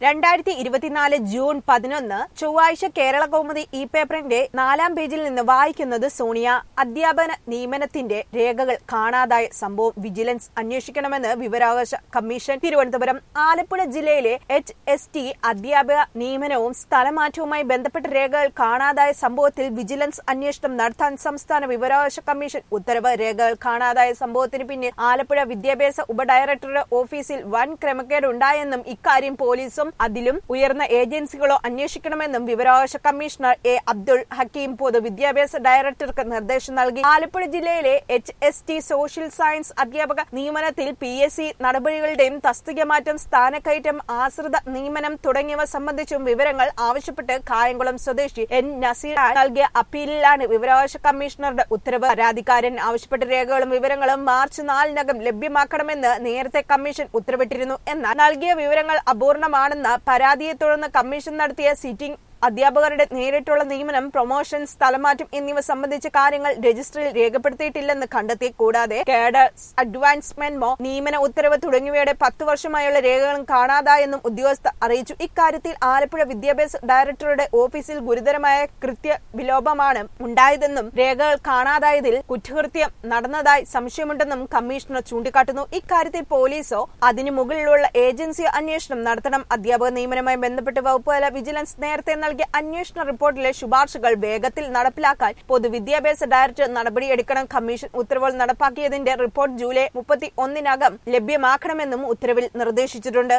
രണ്ടായിരത്തി ഇരുപത്തിനാല് ജൂൺ പതിനൊന്ന് ചൊവ്വാഴ്ച കേരള കൗമുദി ഇ പേപ്പറിന്റെ നാലാം പേജിൽ നിന്ന് വായിക്കുന്നത് സോണിയ അധ്യാപന നിയമനത്തിന്റെ രേഖകൾ കാണാതായ സംഭവം വിജിലൻസ് അന്വേഷിക്കണമെന്ന് വിവരാവകാശ കമ്മീഷൻ തിരുവനന്തപുരം ആലപ്പുഴ ജില്ലയിലെ എച്ച് എസ് ടി അധ്യാപക നിയമനവും സ്ഥലമാറ്റവുമായി ബന്ധപ്പെട്ട രേഖകൾ കാണാതായ സംഭവത്തിൽ വിജിലൻസ് അന്വേഷണം നടത്താൻ സംസ്ഥാന വിവരാവകാശ കമ്മീഷൻ ഉത്തരവ് രേഖകൾ കാണാതായ സംഭവത്തിന് പിന്നിൽ ആലപ്പുഴ വിദ്യാഭ്യാസ ഉപഡയറക്ടറുടെ ഓഫീസിൽ വൻ ക്രമക്കേട് ഉണ്ടായെന്നും ഇക്കാര്യം പോലീസും അതിലും ഉയർന്ന ഏജൻസികളോ അന്വേഷിക്കണമെന്നും വിവരാവകാശ കമ്മീഷണർ എ അബ്ദുൾ ഹക്കീം പൊതുവിദ്യാഭ്യാസ ഡയറക്ടർക്ക് നിർദ്ദേശം നൽകി ആലപ്പുഴ ജില്ലയിലെ H S T social science അധ്യാപക നിയമനത്തിൽ പി എസ് സി നടപടികളുടെയും തസ്തിക മാറ്റം സ്ഥാനക്കയറ്റം ആശ്രിത നിയമനം തുടങ്ങിയവ സംബന്ധിച്ചും വിവരങ്ങൾ ആവശ്യപ്പെട്ട് കായംകുളം സ്വദേശി എൻ നസീർ നൽകിയ അപ്പീലിലാണ് വിവരാവകാശ കമ്മീഷണറുടെ ഉത്തരവ് പരാതിക്കാരൻ ആവശ്യപ്പെട്ട രേഖകളും വിവരങ്ങളും മാർച്ച് നാലിനകം ലഭ്യമാക്കണമെന്ന് നേരത്തെ കമ്മീഷൻ ഉത്തരവിട്ടിരുന്നു എന്നാൽ നൽകിയ വിവരങ്ങൾ അപൂർണമാണെന്ന പരാതിയെ തുടർന്ന് കമ്മീഷൻ നടത്തിയ സിറ്റിംഗ് അധ്യാപകരുടെ നേരിട്ടുള്ള നിയമനം പ്രൊമോഷൻ സ്ഥലമാറ്റം എന്നിവ സംബന്ധിച്ച കാര്യങ്ങൾ രജിസ്റ്ററിൽ രേഖപ്പെടുത്തിയിട്ടില്ലെന്ന് കണ്ടെത്തി കൂടാതെ കേഡർ അഡ്വാൻസ്മെന്റ് മോ നിയമന ഉത്തരവ് തുടങ്ങിയവയുടെ പത്ത് വർഷമായുള്ള രേഖകളും കാണാതായെന്നും ഉദ്യോഗസ്ഥർ അറിയിച്ചു ഇക്കാര്യത്തിൽ ആലപ്പുഴ വിദ്യാഭ്യാസ ഡയറക്ടറുടെ ഓഫീസിൽ ഗുരുതരമായ കൃത്യ വിലോപമാണ് ഉണ്ടായതെന്നും രേഖകൾ കാണാതായതിൽ കുറ്റകൃത്യം നടന്നതായി സംശയമുണ്ടെന്നും കമ്മീഷണർ ചൂണ്ടിക്കാട്ടുന്നു ഇക്കാര്യത്തിൽ പോലീസോ അതിനു മുകളിലുള്ള ഏജൻസി അന്വേഷണം നടത്തണം അധ്യാപക നിയമനവുമായി ബന്ധപ്പെട്ട് വകുപ്പുതല വിജിലൻസ് നേരത്തെ നൽകിയ അന്വേഷണ റിപ്പോർട്ടിലെ ശുപാർശകൾ വേഗത്തിൽ നടപ്പിലാക്കാൻ പൊതുവിദ്യാഭ്യാസ ഡയറക്ടർ നടപടിയെടുക്കണം കമ്മീഷൻ ഉത്തരവുകൾ നടപ്പാക്കിയതിന്റെ റിപ്പോർട്ട് ജൂലൈ മുപ്പത്തി ഒന്നിനകം ലഭ്യമാക്കണമെന്നും ഉത്തരവിൽ നിർദ്ദേശിച്ചിട്ടുണ്ട്